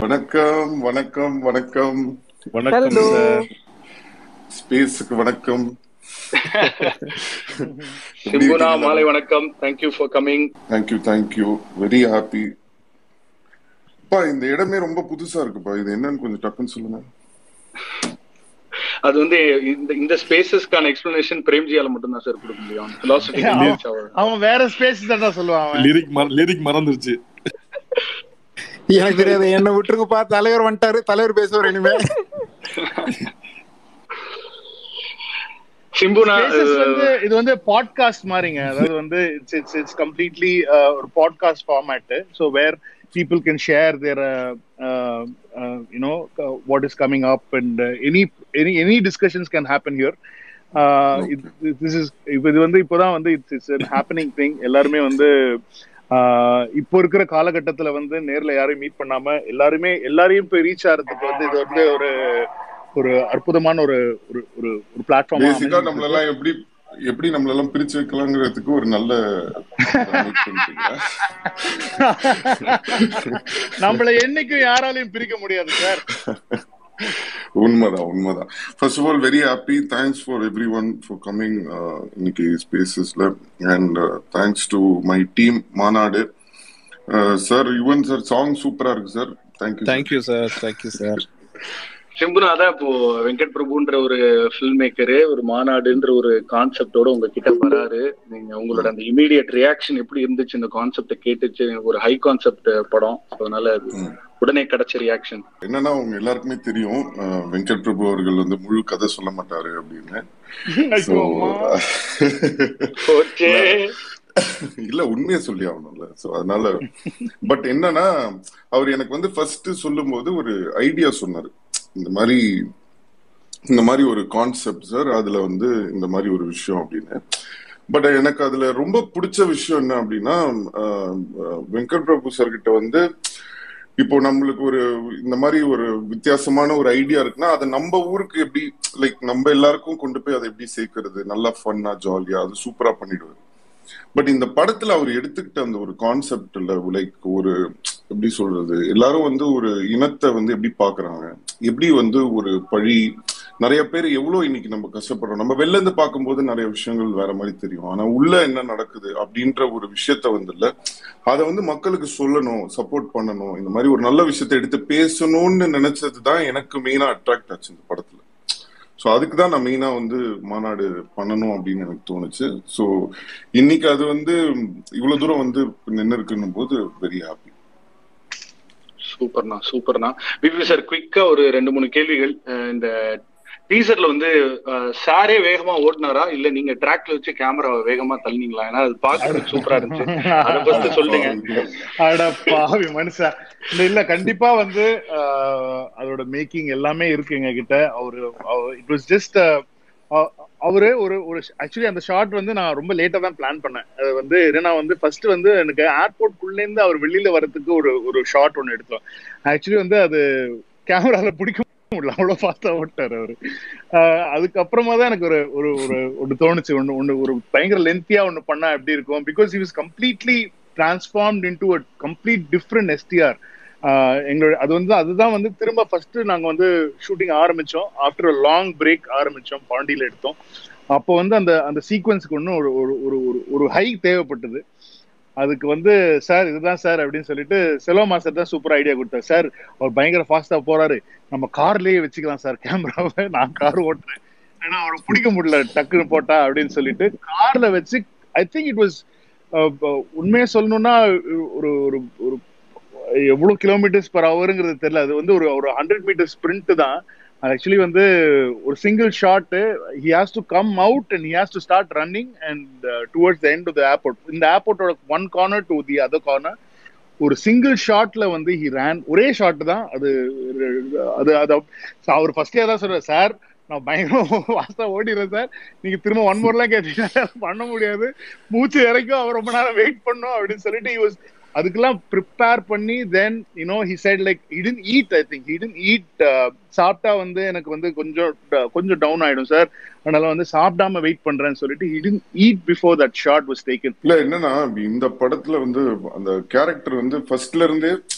வணக்கம் வணக்கம் வணக்கம் வணக்கம் Hello. சார் ஸ்பேஸுக்கு வணக்கம் சிம்புனா மாலை வணக்கம் thank you for coming thank you thank you very happy அப்பா இந்த இடமே ரொம்ப புதுசா இருக்குப்பா இது என்னன்னு கொஞ்சம் டக்குன்னு சொல்லுங்க அது வந்து இந்த இந்த ஸ்பேசஸ்க்கான எக்ஸ்பிளனேஷன் பிரேம்ஜியால மட்டும் தான் சார் கொடுக்க முடியும் பிலாசபி அவன் வேற ஸ்பேஸ் தான் சொல்லுவான் அவன் லிரிக் லிரிக் மறந்துருச்சு எனக்கு தெரியாது என்ன விட்டுருங்கப்பா தலைவர் வந்துட்டாரு தலைவர் பேசுவார் இனிமே சிம்புனா Spaces வந்து இது வந்து பாட்காஸ்ட் மாதிரிங்க அதாவது வந்து இட்ஸ் இட்ஸ் இட்ஸ் கம்ப்ளீட்லி ஒரு podcast format so where people can share their you know what is coming up and any any any discussions can happen here this is இப்போ இது வந்து இப்போதான் வந்து இட்ஸ் இட்ஸ் ஹேப்பனிங் திங் எல்லாருமே வந்து ஆஹ் இப்போ இருக்கிற காலகட்டத்துல வந்து நேர்ல யாரையும் மீட் பண்ணாம எல்லாருமே எல்லாரையும் போய் ரீச் ஆகிறதுக்கு வந்து இது வந்து ஒரு ஒரு அற்புதமான ஒரு ஒரு ஒரு ஒரு பேசிக்கா பிளாட்ஃபார்ம் நம்மளெல்லாம் எப்படி எப்படி நம்மளெல்லாம் பிரிச்சு வைக்கலாங்கிறதுக்கு ஒரு நல்ல meet பண்ணிட்டீங்க. நம்மள என்னைக்கும் யாராலையும் பிரிக்க முடியாது சார் உண்மைதான் உண்மைதான் first of all very happy thanks for everyone for coming இன்னைக்கு ஸ்பேசஸ்ல and thanks to my team Maanaadu sir Yuvan sir song சூப்பரா இருக்கு sir thank you thank you sir thank you sir சிம்புனா தான் இப்போ வெங்கட் பிரபுன்ற ஒரு ஃபில்ம் மேக்கரு ஒரு மாநாடுன்ற ஒரு கான்செப்டோட உங்ககிட்ட வராரு நீங்க உங்களோட அந்த இமீடியட் ரியாக்ஷன் எப்படி இருந்துச்சு இந்த கான்செப்ட கேட்டுச்சு ஒரு ஹை கான்செப்ட் படம் அதனால அது உடனே கிடைச்ச ரியாக்ஷன் என்னன்னா அவங்க எல்லாருக்குமே தெரியும் அஹ், வெங்கட் பிரபு அவர்கள் வந்து முழு கதை சொல்ல மாட்டாரு அப்படின்னு So, ஓகே இல்ல உண்மையை சொல்லி ஆகணும்ல சோ அதனால பட் என்னன்னா அவர் எனக்கு வந்து ஃபர்ஸ்ட் சொல்லும்போது ஒரு ஐடியா சொன்னாரு இந்த மாதிரி இந்த மாதிரி ஒரு கான்செப்ட் சார் அதுல வந்து இந்த மாதிரி ஒரு விஷயம் அப்படின்னு பட் எனக்கு அதுல ரொம்ப பிடிச்ச விஷயம் என்ன அப்படின்னா அஹ், அஹ், வெங்கட் பிரபு சார் கிட்ட வந்து இப்போ நம்மளுக்கு ஒரு இந்த மாதிரி ஒரு வித்தியாசமான ஒரு ஐடியா இருக்குன்னா அதை நம்ம ஊருக்கு எப்படி லைக் நம்ம எல்லாருக்கும் கொண்டு போய் அதை எப்படி சேர்க்கறது நல்லா ஃபன்னா ஜாலியா அது சூப்பரா பண்ணிடுவாரு பட் இந்த படத்துல அவர் எடுத்துக்கிட்ட அந்த ஒரு கான்செப்ட்ல லைக் ஒரு எப்படி சொல்றது எல்லாரும் வந்து ஒரு இனத்தை வந்து எப்படி பாக்குறாங்க எப்படி வந்து ஒரு பழி நிறைய பேர் எவ்வளவு இன்னைக்கு நம்ம கஷ்டப்படுறோம் நம்ம வெளில இருந்து பார்க்கும்போது நிறைய விஷயங்கள் வேற மாதிரி தெரியும் ஆனா உள்ள என்ன நடக்குது அப்படின்ற ஒரு விஷயத்த வந்து இல்ல அதை வந்து மக்களுக்கு சொல்லணும் சப்போர்ட் பண்ணணும் இந்த மாதிரி ஒரு நல்ல விஷயத்த எடுத்து பேசணும்னு நினைச்சது தான் எனக்கு மெயினா அட்ராக்ட் ஆச்சு இந்த படத்துல ஸோ அதுக்கு தான் நான் மெயினா வந்து மாநாடு பண்ணணும் அப்படின்னு எனக்கு தோணுச்சு ஸோ இன்னைக்கு அது வந்து இவ்வளவு தூரம் வந்து நின்று இருக்குன்னும் போது வெரி ஹாப்பி சூப்பர்ண்ணா சூப்பர்ண்ணா பிபி சார் குயிக்கா ஒரு ரெண்டு மூணு கேள்விகள் அஹ் இந்த டீசர்ல வந்து அஹ், சாரே வேகமா ஓடினாரா இல்ல நீங்க ட்ராக்ல வச்சு கேமரா வேகமா தள்ளினீங்களா ஏன்னா அது பாக்குறதுக்கு சூப்பரா இருந்துச்சு அதை ஃபர்ஸ்ட் சொல்லுங்க அட பாவி மனுஷா இல்ல இல்ல கண்டிப்பா வந்து ஆஹ், அதோட மேக்கிங் எல்லாமே இருக்கு எங்க கிட்ட அவரு இட் வாஸ் ஜஸ்ட் அவரு ஒரு ஒரு ஆக்சுவலி அந்த ஷாட் வந்து நான் ரொம்ப லேட்டா தான் பிளான் பண்ணேன் அது வந்து என்னன்னா வந்து ஃபர்ஸ்ட் வந்து எனக்கு ஏர்போர்ட்குள்ள இருந்து அவர் வெளியில வரதுக்கு ஒரு ஒரு ஷாட் ஒன்னு எடுத்தோம் ஆக்சுவலி வந்து அது கேமரால பிடிக்க முடியல அவ்வளவு ஃபாஸ்டா ஓட்டாரு அவரு ஆஹ் அதுக்கப்புறமா தான் எனக்கு ஒரு ஒரு ஒரு ஒன்று தோணுச்சு ஒன்று ஒன்று ஒரு பயங்கர லென்த்தியா ஒன்று பண்ணா எப்படி இருக்கும் because he was completely transformed into a complete different STR எங்களோட அது வந்து அதுதான் வந்து திரும்ப ஃபர்ஸ்ட் நாங்க வந்து ஷூட்டிங் ஆரம்பிச்சோம் ஆஃப்டர் அ லாங் பிரேக் ஆரம்பிச்சோம் பாண்டியில எடுத்தோம் அப்போ வந்து அந்த அந்த சீக்வன்ஸுக்கு ஒன்றும் ஒரு ஒரு ஒரு ஒரு ஒரு ஹை தேவைப்பட்டது அதுக்கு வந்து சார் இதுதான் சார் அப்படின்னு சொல்லிட்டு செலோ மாஸ்டர் தான் சூப்பர் ஐடியா கொடுத்தார் சார் அவர் பயங்கர ஃபாஸ்டா போறாரு நம்ம கார்லயே வச்சுக்கலாம் சார் கேமராவை நான் கார் ஓட்டுறேன் ஏன்னா அவரை பிடிக்க முடியல டக்குன்னு போட்டா அப்படின்னு சொல்லிட்டு கார்ல வச்சு ஐ திங்க் இட் வாஸ் உண்மையா சொல்லணும்னா ஒரு ஒரு ஒரு எவ்வளவு கிலோமீட்டர்ஸ் பர் ஹவருங்கிறது தெரியல அது வந்து ஒரு ஒரு ஹண்ட்ரட் மீட்டர் ஸ்பிரிண்ட் தான் ஆக்சுவலி வந்து ஒரு single shot he has to come out and he has to start running and towards the end of the airport இந்த ஏர்போர்ட்டோட one corner to the other corner ஒரு சிங்கிள் ஷாட்ல வந்து he ரேன் ஒரே shot தான் அது அது அது அவர் ஃபர்ஸ்டே தான் சொல்றாரு சார் நான் பயங்கரம் வாஸ்தா ஓடிடுறேன் சார் நீங்க திரும்ப ஒன் மோர்லாம் கேட்டீங்கன்னா பண்ண முடியாது மூச்சு இறக்கும் அவர் ரொம்ப நேரம் வெயிட் பண்ணும் அப்படின்னு சொல்லிட்டு he was அதுக்கெல்லாம் ப்ரிப்பேர் பண்ணி then you know he said like eaten eat I think eaten eat சாப்பிட்டா வந்து எனக்கு வந்து கொஞ்சம் கொஞ்சம் டவுன் ஆயிடும் சார் அதனால வந்து சாப்பிடாம வெயிட் பண்றேன்னு சொல்லிட்டு eaten eat before that shot was taken இல்ல என்னன்னா இந்த படத்துல வந்து அந்த கேரக்டர் வந்து ஃபர்ஸ்ட்ல இருந்தே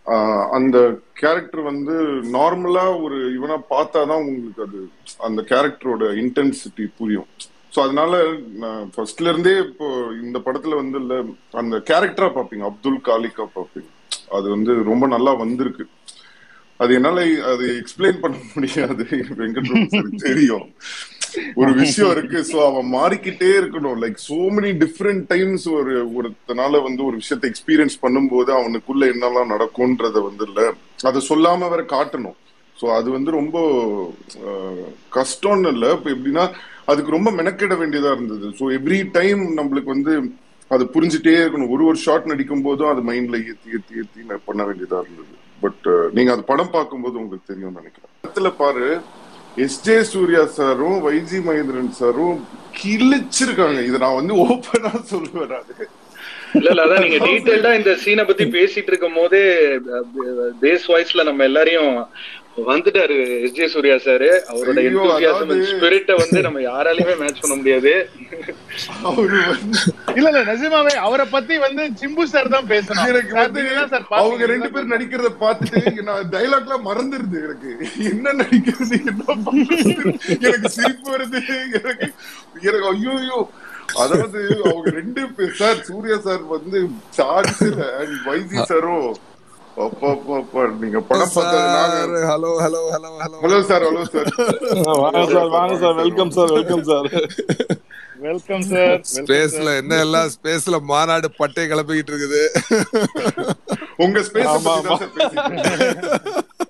ஆஹ் அந்த கேரக்டர் வந்து நார்மலா ஒரு இவனா பார்த்தாதான் உங்களுக்கு அது அந்த கேரக்டரோட இன்டென்சிட்டி புரியும் ஸோ அதனால நான் ஃபர்ஸ்ட்ல இருந்தே இப்போ இந்த படத்துல வந்து இல்ல அந்த கேரக்டரா பார்ப்பீங்க அப்துல் காலிக்கா பார்ப்பீங்க அது வந்து ரொம்ப நல்லா வந்திருக்கு அது என்னால அது எக்ஸ்பிளைன் பண்ண முடியாது வெங்கட் பிரபு சாருக்கு தெரியும் ஒரு விஷயம் இருக்கு சோ அவன் மாறிக்கிட்டே இருக்கணும் like so many different times ஒரு ஒருத்தனால வந்து ஒரு விஷயத்தை எக்ஸ்பீரியன்ஸ் பண்ணும்போது அவனுக்குள்ள என்னெல்லாம் நடக்கும்ன்றத வந்து இல்ல அதை சொல்லாம வேற காட்டணும் சோ அது வந்து ரொம்ப அஹ், கஷ்டம்னு இல்ல இப்ப எப்படின்னா அதுக்கு ரொம்ப மெனக்கிட வேண்டியதா இருந்தது ஸோ எவ்ரி டைம் நம்மளுக்கு வந்து அது புரிஞ்சுட்டே இருக்கணும் ஒரு ஒரு ஷாட் நடிக்கும் போதும் அது மைண்ட்ல ஏத்தி ஏத்தி ஏத்தி நான் பண்ண வேண்டியதா இருந்தது பட் நீங்க அது படம் பார்க்கும்போது உங்களுக்கு தெரியும்னு நினைக்கிறேன் படத்துல பாரு எஸ் ஜே சூர்யா சாரும் வைஜி மகேந்திரன் சாரும் கிழிச்சிருக்காங்க இதை நான் வந்து ஓப்பனா சொல்லுவேன் அது இல்ல இல்ல அதான் நீங்க டீடைல்டா இந்த சீனை பத்தி பேசிட்டு இருக்கும் போதே பேஸ் வாய்ஸ்ல நம்ம எல்லாரையும் வந்துட்டாரு எஸ் ஜே சூர்யா சாரு அவரோட ஐயோ, அதாவது- ஸ்பிரிட்ட வந்து நம்ம யாராலையுமே மேட்ச் பண்ண முடியாது அவரு வந்து இல்ல இல்ல நிஜமாவே அவரை பத்தி வந்து சிம்பு சார் தான் பேசணும் எனக்கு சார், வந்து நீங்க தான் சார் அவங்க பாத்தீங்க. ரெண்டு பேரும் நடிக்கிறத பார்த்துட்டு நான் டைலாக்லாம் மறந்துருது எனக்கு என்ன நடிக்கிறது என்ன பண்றது எனக்கு சிரிப்பு வருது எனக்கு எனக்கு ஐயோ ஐயோ அதாவது அவங்க ரெண்டு பேர் சார் சூர்யா சார் வந்து சார்ஜ் வைஜி சாரும் அப்பா அப்பா அப்பா நீங்க படம் பார்த்தது நாங்க hello hello hello hello hello sir hello sir வாங்க சார் வாங்க sir welcome sir welcome sir welcome sir ஸ்பேஸ்ல என்ன எல்லாம் ஸ்பேஸ்ல மாநாடு பட்டை கிளப்பிக்கிட்டு இருக்குது உங்க ஸ்பேஸ் ஆமா, பத்தி தான் சார் பேசிட்டு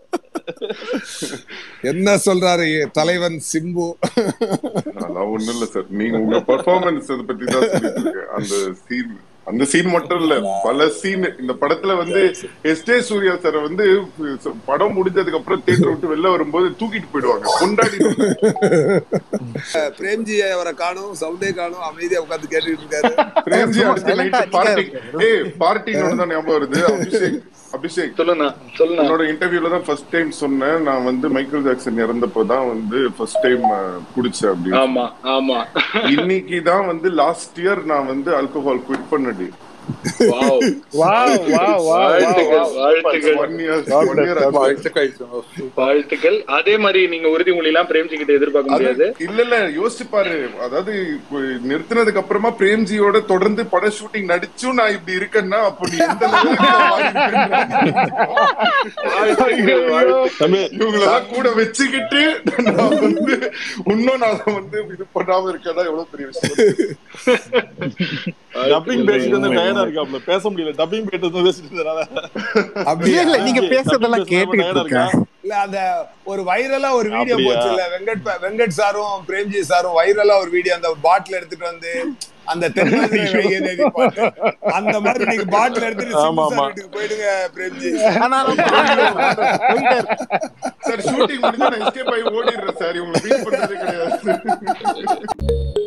என்ன சொல்றாரு தலைவன் சிம்பு அதெல்லாம் ஒண்ணும் இல்ல சார் நீங்க உங்க பெர்ஃபார்மன்ஸ் அதை பத்தி தான் சொல்லிட்டு இருக்கேன் அந்த சீன் அந்த சீன் மட்டும் இல்ல பல சீன் இந்த படத்துல வந்து எஸ் ஜே சூர்யா சார் வந்து படம் முடிஞ்சதுக்கு அப்புறம் தியேட்டர் விட்டு வெளில வரும்போது தூக்கிட்டு போயிடுவாங்க கொண்டாடி பிரேம்ஜி அவரை காணும் சவுண்டே காணும் அமைதியா உட்கார்ந்து கேட்டுக்கிட்டு இருக்காரு பிரேம்ஜி சும்மா அடுத்த silent நைட் ஆ பார்ட்டி நிக்காரு. ஏய் பார்ட்டினோட தான் ஞாபகம் வருது அபிஷேக் அபிஷேக் சொல்லுண்ணா சொல்லுண்ணா என்னோட இன்டர்வியூல தான் ஃபர்ஸ்ட் டைம் சொன்னேன் நான் வந்து மைக்கேல் ஜாக்சன் இறந்தப்போ தான் வந்து ஃபர்ஸ்ட் டைம் குடிச்சேன் அப்படின்னு ஆமா ஆமா இன்னைக்கு தான் வந்து லாஸ்ட் இயர் நான் வந்து ஆல்கஹால் குவிட் பண்ணடி வாவ் வாவ் வாவ் வாவ் வாழ்த்துக்கள் வாழ்த்துக்கள் ஒன் இயர் ஒன் இயர் வாழ்த்துக்கள் அதே மாதிரி நீங்க உறுதிமொழி எல்லாம் பிரேம்ஜி கிட்ட எதிர்பார்க்க அது முடியாது இல்ல இல்ல யோசிச்சு பாரு அதாவது இப்ப நிறுத்தினதுக்கு அப்புறமா பிரேம்ஜியோட தொடர்ந்து பட ஷூட்டிங் நடிச்சும் நான் இப்படி இருக்கேன்னா அப்ப நீ எந்த level க்கு நான் வாங்கியிருப்பேன்னு வாழ்த்துக்கள் வாழ்த்துக்கள். தம்பி இவங்களெல்லாம் கூட வச்சுக்கிட்டு நான் வந்து இன்னும் நான் வந்து இது பண்ணாம இருக்கேன்னா எவ்வளவு பெரிய விஷயம் டப்பிங் பேசிட்டு வந்து டயர்டா இருக்காப்ல பேச முடியல டப்பிங் பேசிட்டு வந்து பேசிட்டு இருந்தனால இல்ல அப்படியா இல்ல நீங்க பேசுறதெல்லாம் டப்பிங் பேசுறது கேட்டுக்கிட்டு டயர்டா இருக்கேன் இல்ல அந்த ஒரு வைரலா ஒரு வீடியோ அப்படியா? போச்சு இல்ல வெங்கட் ப- வெங்கட் சாரும் பிரேம்ஜி சாரும் வைரலா ஒரு வீடியோ அந்த பாட்டில் எடுத்துட்டு வந்து அந்த தென்மதுரை வைகை நதி பாட்டு அந்த மாதிரி நீங்க பாட்டில் எடுத்துட்டு ஆமா, சிம்பு ஆமா. சார் வீட்டுக்கு போயிடுங்க பிரேம்ஜி ஆனா போயிட்டாரு. சார் ஷூட்டிங் முடிஞ்சா நான் எஸ்கேப் ஆகி ஓடிடுறேன் சார் இவங்களை ஃபீல் பண்றதே கிடையாது